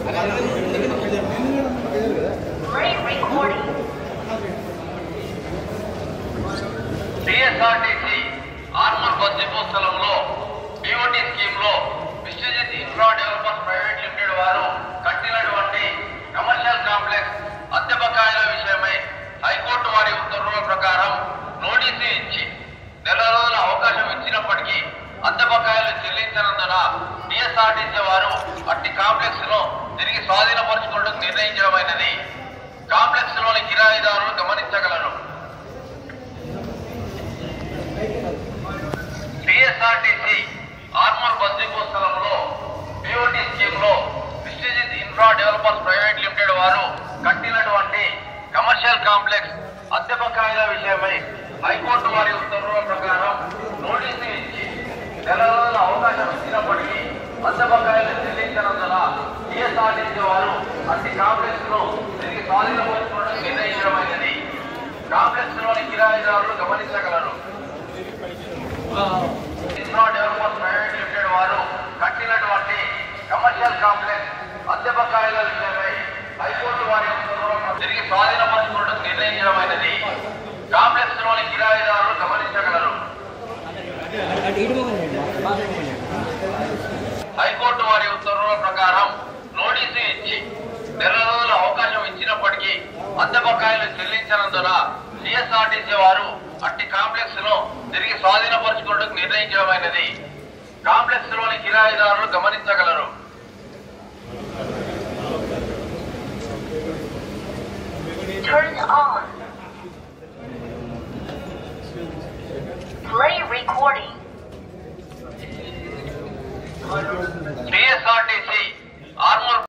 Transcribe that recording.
Great recording. TSRTC Armoor bus depot స్థలంలో BOT scheme లో Vishwajith infra developers private limited వారు కట్టినటువంటి కమర్షియల్ కాంప్లెక్స్ అద్దె బకాయిల విషయమై హైకోర్టు వారి ఉత్తర్వుల ప్రకారం నోటీసు ఇచ్చి నెల రోజుల అవకాశం ఇచ్చినప్పటికీ అద్దె బకాయిలు చెల్లించనందున టిఎస్ఆర్టీసీ వారు అట్టి కాంప్లెక్స్ ను తిరిగి స్వాధీనపరచుకోవడం నిర్ణయించడమైనది కాంప్లెక్స్ లోని కిరాయిదారులు గమనించగలరు టిఎస్ఆర్టీసీ ఆర్మూర్ బస్ డిపో స్థలంలో బీఓటీ స్కీమ్ లో Vishwajith infra developers private limited వారు కట్టినటువంటి కమర్షియల్ కాంప్లెక్స్ అద్దె బకాయిల విషయమై హైకోర్టు వారి ఉత్తర్వుల ప్రకారం నోటీసు ఇచ్చి నెల రోజుల అవకాశం ఇచ్చినప్పటికీ అద్దె బకాయిలు చెల్లించనందున టిఎస్ఆర్టీసీ వారు అట్టి కాంప్లెక్స్ ను తిరిగి స్వాధీనపరచుకోవడం నిర్ణయించడమైనది కాంప్లెక్స్ లోని కిరాయిదారులు గమనించగలరు ఇన్ఫ్రా డెవలపర్స్ ప్రైవేట్ లిమిటెడ్ వారు కట్టినటువంటి కమర్షియల్ కాంప్లెక్స్ అద్దె బకాయిల విషయమై హైకోర్టు వారి ఉత్తర్వులను తిరిగి స్వాధీనపరచుకోవడం నిర్ణయించడమైనది కాంప్లెక్స్ లోని కిరాయిదారులు గమనించగలరు హైకోర్టు వారి ఉత్తర్వుల ప్రకారం నోటీసు ఇచ్చి నెల రోజుల అవకాశం ఇచ్చినప్పటికీ అద్దె బకాయిలు చెల్లించనందున సిఎస్ఆర్టీసీ వారు అట్టి కాంప్లెక్స్ ను తిరిగి స్వాధీనపరచుకోవడం నిర్ణయించడమైనది కాంప్లెక్స్ లోని కిరాయిదారులు గమనించగలరు Turn on.